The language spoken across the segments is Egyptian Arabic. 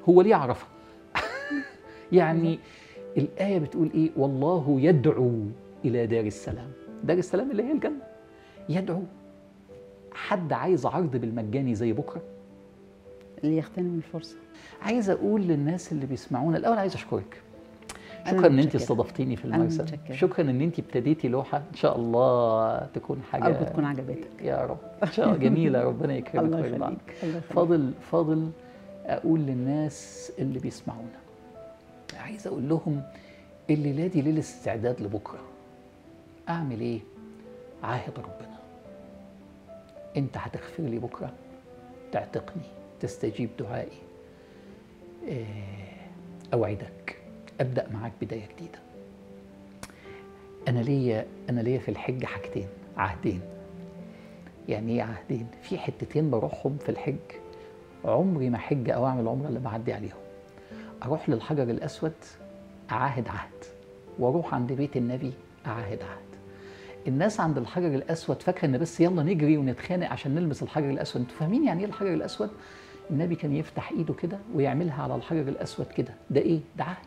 هو ليه عرفها يعني الآية بتقول إيه والله يدعو إلى دار السلام دار السلام اللي هي الجنة يدعو حد عايز عرض بالمجاني زي بكرة اللي يغتنم الفرصه عايز أقول للناس اللي بيسمعونا الأول عايز أشكرك أنا شكرا ان انت متشكرة. استضفتيني في أنا المرسى متشكرة. شكرا ان انت ابتديتي لوحه ان شاء الله تكون حاجه ارجو تكون عجبتك يا رب ان شاء الله جميله ربنا يكرمك الله ويرضى يخليك عنك الله يخليك فاضل فاضل اقول للناس اللي بيسمعونا عايز اقول لهم الليله دي ليله استعداد لبكره اعمل ايه عاهد ربنا انت هتغفر لي بكره تعتقني تستجيب دعائي إيه، اوعدك ابدا معاك بدايه جديده انا ليا انا ليا في الحج حاجتين عهدين يعني ايه عهدين في حتتين بروحهم في الحج عمري ما حج او اعمل عمره الا بعدي عليهم اروح للحجر الاسود اعاهد عهد واروح عند بيت النبي اعاهد عهد الناس عند الحجر الاسود فاكره ان بس يلا نجري ونتخانق عشان نلمس الحجر الاسود انتوا فاهمين يعني ايه الحجر الاسود النبي كان يفتح ايده كده ويعملها على الحجر الاسود كده ده ايه ده عهد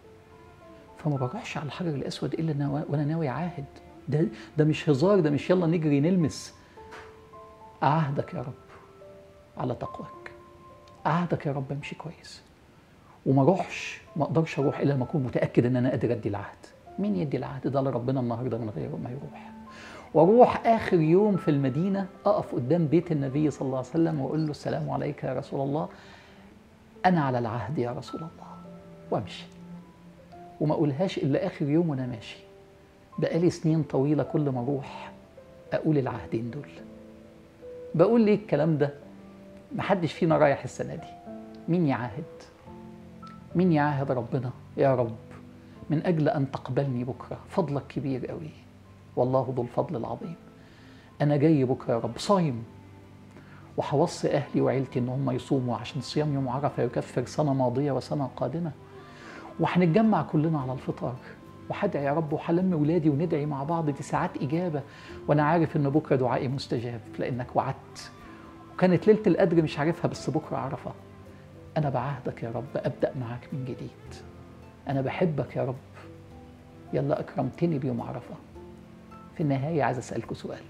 فما بروحش على الحجر الاسود الا نوا- وانا ناوي عاهد ده ده مش هزار ده مش يلا نجري نلمس أعهدك يا رب على تقواك أعهدك يا رب أمشي كويس وما أروحش ما أقدرش أروح إلا لما أكون متأكد إن أنا قادر أدي العهد مين يدي العهد ده لربنا النهاردة من غيره ما يروح واروح اخر يوم في المدينه اقف قدام بيت النبي صلى الله عليه وسلم واقول له السلام عليك يا رسول الله انا على العهد يا رسول الله وامشي وما اقولهاش الا اخر يوم وانا ماشي بقالي سنين طويله كل ما اروح اقول العهدين دول بقول ليه الكلام ده محدش فينا رايح السنه دي مين يعاهد مين يعاهد ربنا يا رب من اجل ان تقبلني بكره فضلك كبير قوي والله ذو الفضل العظيم انا جاي بكره يا رب صايم وهوصي اهلي وعيلتي ان هم يصوموا عشان صيام يوم عرفه يكفر سنه ماضيه وسنه قادمه وهنتجمع كلنا على الفطار وهدعي يا رب وهلم ولادي وندعي مع بعض دي ساعات اجابه وانا عارف ان بكره دعائي مستجاب لانك وعدت وكانت ليله القدر مش عارفها بس بكره عرفه انا بعهدك يا رب ابدا معاك من جديد انا بحبك يا رب يلا اكرمتني بيوم عرفه في النهايه عايز اسالكوا سؤال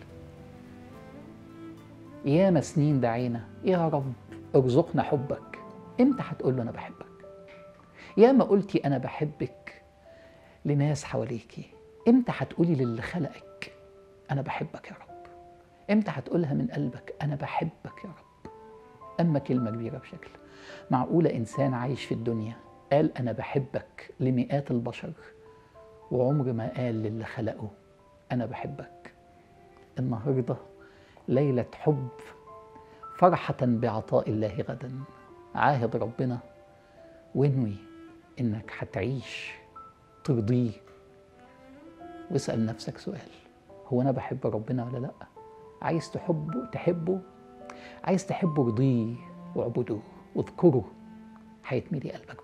ياما سنين دعينا يا رب ارزقنا حبك امتى هتقول له انا بحبك ياما قلتي انا بحبك لناس حواليكي امتى هتقولي للي خلقك انا بحبك يا رب امتى هتقولها من قلبك انا بحبك يا رب اما كلمه كبيره بشكل معقوله انسان عايش في الدنيا قال انا بحبك لمئات البشر وعمر ما قال للي خلقه انا بحبك النهارده ليله حب فرحه بعطاء الله غدا عاهد ربنا وانوي انك هتعيش ترضيه واسال نفسك سؤال هو انا بحب ربنا ولا لا عايز تحبه تحبه عايز تحبه رضيه واعبده واذكره هيتملي قلبك